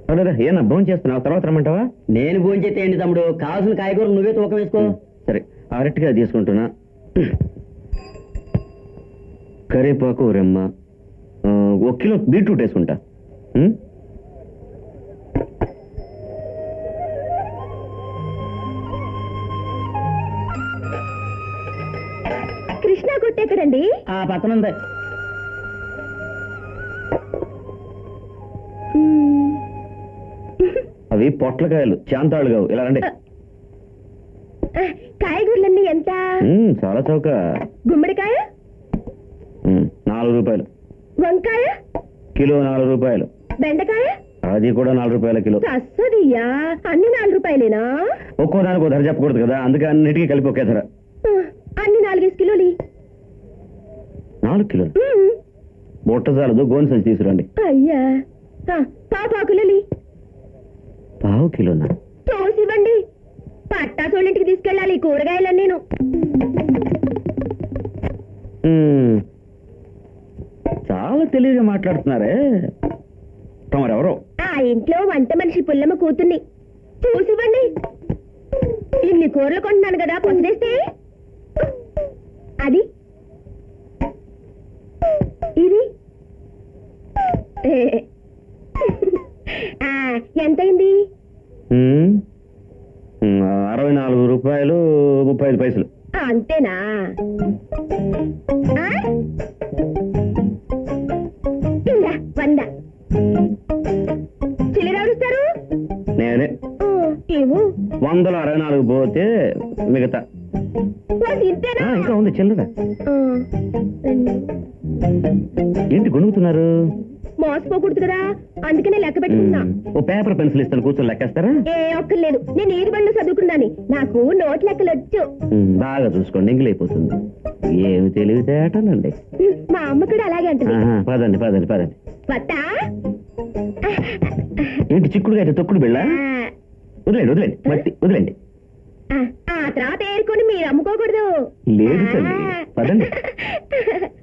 అవునరా ఏనా భోజనం చేస్తున్నావు తర్వాత రమ్మంటావా నేను భోంచేస్తే ఏంటి తమ్ముడు కావాల్సిన కాయగూరలు నువ్వే తూకం వేసుకో సరే అరటిగా తీసుకుంటున్నా కరివేపాకు రెమ్మ ఆ, ఒక కిలో బీట్రూట్ వేసుకుంటా ఉం? కృష్ణ కొట్టెక్కడండి ఆ పక్కన ఉంది మ్మ్. అవి పొట్లకాయలు చాంతాళ్ళు కావు ఇలా రండి ఆ, కాయగూరలన్నీ ఎంత ఉం, చాలా చౌక గుమ్మడికాయ ఉం, నాలుగు రూపాయలు వంకాయ కిలో నాలుగు రూపాయలు బెండకాయ అది కూడా నాలుగు రూపాయల కిలో తస్సదియ్యా అన్ని నాలుగు రూపాయలేనా ఒక్కో దానికి ఒక ధర చెప్పకూడదు కదా అందుకే అన్నిటికీ కలిపి ఒకే ధర ఆ, అన్ని నాలుగేసి కిలోలు నాలుగు కిలోలు మ్మ్. బుట్ట చాలదు గోను సంచి తీసుకురండి అయ్యా ఆ, పావు కిలోలు పావు కిలోనా తోసివ్వండి పట్టాసోళ్ళింటికి తీసుకెళ్ళాలి ఈ కూరగాయలన్నీ నేను ఉం. చాలా తెలివిగా మాట్లాడుతున్నారే తమరెవరో ఆ ఇంట్లో వంట మనిషి పుల్లమ్మ కూతుర్ని చూసివ్వండి ఇన్ని కూరలు కొంటున్నాను కదా పొందేస్తే అది ఇది ఏ. ఆ, ఎంతైంది ఉం. ఉం, అరవై నాలుగు రూపాయలు ముప్పై ఐదు పైసలు ఆ, అంతేనా ఆ? ఇందా, వంద చిల్లరాడుస్తారు నేనే ఏమో వందల అరవై నాలుగు పోతే మిగతా వాళ్ళు ఇంతేనా ఆ, ఇంకా ఉంది చిల్లర ఆ, రెండు. ఏంటి గొనుగుతున్నారు మోసపోకూడదు కదా అందుకనే లెక్క పెట్టుకున్నా ఉం. ఓ పేపర్ పెన్సిల్ ఇస్తాను కూర్చొని లెక్కేస్తారా ఏ ఒక్కర్లేదు నేను ఏది బండ్లో చదువుకున్నాను నాకు నోట్ లెక్కలు వచ్చు ఉం, బాగా చూసుకోండి ఎంగిలైపోతుంది ఏమి తెలివితేటలండి మా అమ్మ కూడా అలాగే అంటుంది ఆహా, పదండి పదండి పదండి వత్తా ఏంటి చిక్కుడుగా అయితే తొక్కుడు బిళ్ళ ఆ, వదిలేండి వదిలేండి మట్టి వదిలేండి ఆ, ఆ తర్వాత ఏరుకొని మీరు అమ్ముకోకూడదు లేదు తల్లి పదండి ఆ.